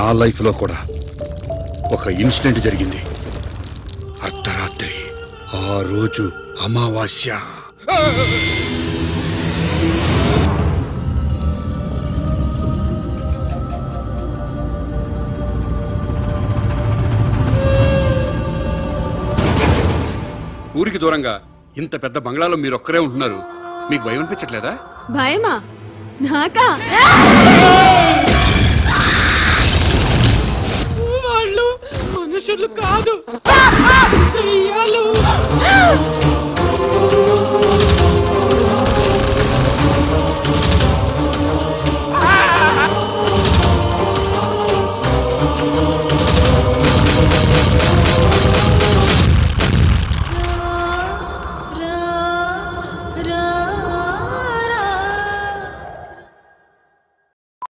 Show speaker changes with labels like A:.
A: నా లైఫ్లో కూడా ఒక ఇన్సిడెంట్ జరిగింది అర్ధరాత్రి ఆ రోజు అమావాస్య ఊరికి దూరంగా ఇంత పెద్ద బంగ్లాలో మీరు ఒక్కరే ఉంటున్నారు మీకు భయం అనిపించట్లేదా
B: భయమా నాకా
C: వాళ్ళు మనుషులు కాదు దెయ్యాలు